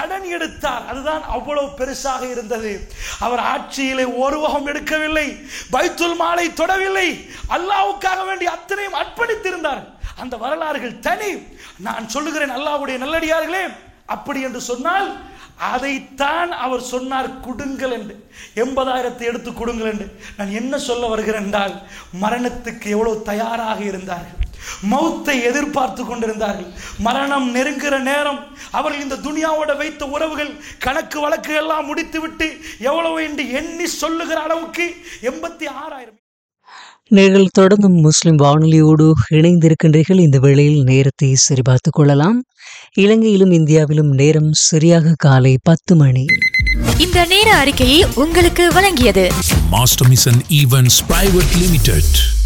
கடன் எடுத்தார் அதுதான் அவ்வளவு பெருசாக இருந்தது அவர் ஆட்சியிலே ஒரு வகம் எடுக்கவில்லை பைத்துல் மாலை தொடவில்லை அல்லாவுக்காக வேண்டி அத்தனையும் அர்ப்பணித்திருந்தார் அந்த வரலாறுகள் தனி நான் சொல்லுகிறேன் அல்லாவுடைய நல்லடியார்களே அப்படி என்று சொன்னால் அதைத்தான் அவர் சொன்னார் கொடுங்கள் என்று எண்பதாயிரத்தை எடுத்து கொடுங்கள் என்று நான் என்ன சொல்ல வருகிறேன் என்றால் மரணத்துக்கு எவ்வளவு தயாராக இருந்தார்கள் மௌத்தை எதிர்பார்த்து கொண்டிருந்தார்கள் மரணம் நெருங்குகிற நேரம் அவர்கள் இந்த துனியாவோட வைத்த உறவுகள் கணக்கு வழக்கு எல்லாம் முடித்துவிட்டு எவ்வளவு என்று எண்ணி சொல்லுகிற அளவுக்கு எண்பத்தி ஆறாயிரம் நீங்கள் தொடர்ந்தும் முஸ்லிம் வானொலியோடு இணைந்திருக்கின்றீர்கள் இந்த வேளையில் நேரத்தை சரிபார்த்துக் கொள்ளலாம் இலங்கையிலும் இந்தியாவிலும் நேரம் சரியாக காலை பத்து மணி இந்த நேர அறிக்கையை உங்களுக்கு வழங்கியது Master Mission Events Private Limited.